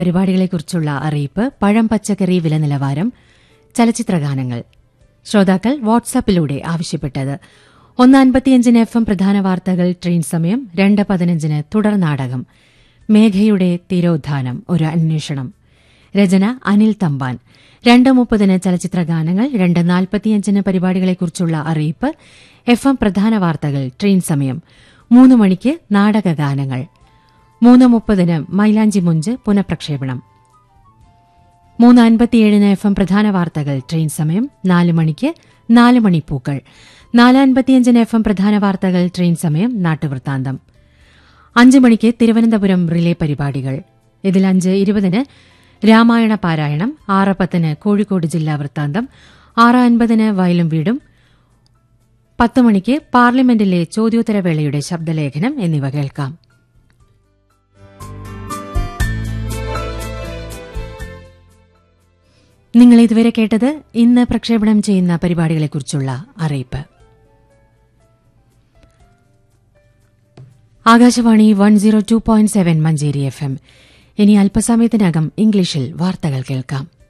പരിപാടികളെക്കുറിച്ചുള്ള അറിയിപ്പ് പഴം പച്ചക്കറി വില നിലവാരം ചലച്ചിത്രഗാനങ്ങൾ ശ്രോതാക്കൾ വാട്സാപ്പിലൂടെ ആവശ്യപ്പെട്ടത് ഒന്ന് അൻപത്തിയഞ്ചിന് എഫ് എം പ്രധാന വാർത്തകൾ ട്രെയിൻ സമയം രണ്ട് പതിനഞ്ചിന് തുടർ നാടകം മേഘയുടെ തീരോദ്ധാനം ഒരു അന്വേഷണം രചന അനിൽ തമ്പാൻ രണ്ട് മുപ്പതിന് ചലച്ചിത്രഗാനങ്ങൾ രണ്ട് നാൽപ്പത്തിയഞ്ചിന് പരിപാടികളെക്കുറിച്ചുള്ള അറിയിപ്പ് എഫ് എം പ്രധാന വാർത്തകൾ ട്രെയിൻ സമയം മൂന്ന് മണിക്ക് നാടകഗാനങ്ങൾ മൂന്ന് മുപ്പതിന് മൈലാഞ്ചി മുഞ്ച് പുനഃപ്രക്ഷേപണം മൂന്ന് അൻപത്തിയേഴിന് എഫ് എം പ്രധാന വാർത്തകൾ ട്രെയിൻ സമയം നാല് മണിക്ക് നാല് മണിപ്പൂക്കൾ നാല് അൻപത്തിയഞ്ചിന് എഫ് എം പ്രധാന വാർത്തകൾ ട്രെയിൻ സമയം നാട്ടുവൃത്താന്തം അഞ്ച് മണിക്ക് തിരുവനന്തപുരം റിലേ പരിപാടികൾ ഇതിൽ അഞ്ച് ഇരുപതിന് രാമായണ പാരായണം ആറ് പത്തിന് കോഴിക്കോട് ജില്ലാ വൃത്താന്തം ആറ് അൻപതിന് വയലും വീടും പത്ത് മണിക്ക് പാർലമെന്റിലെ ചോദ്യോത്തരവേളയുടെ ശബ്ദലേഖനം എന്നിവ കേൾക്കാം നിങ്ങൾ ഇതുവരെ കേട്ടത് ഇന്ന് പ്രക്ഷേപണം ചെയ്യുന്ന പരിപാടികളെക്കുറിച്ചുള്ള അറിയിപ്പ് Akashvani one zero two point seven Manjeri F M ഇനി അല്പസമയത്തിനകം ഇംഗ്ലീഷിൽ വാർത്തകൾ കേൾക്കാം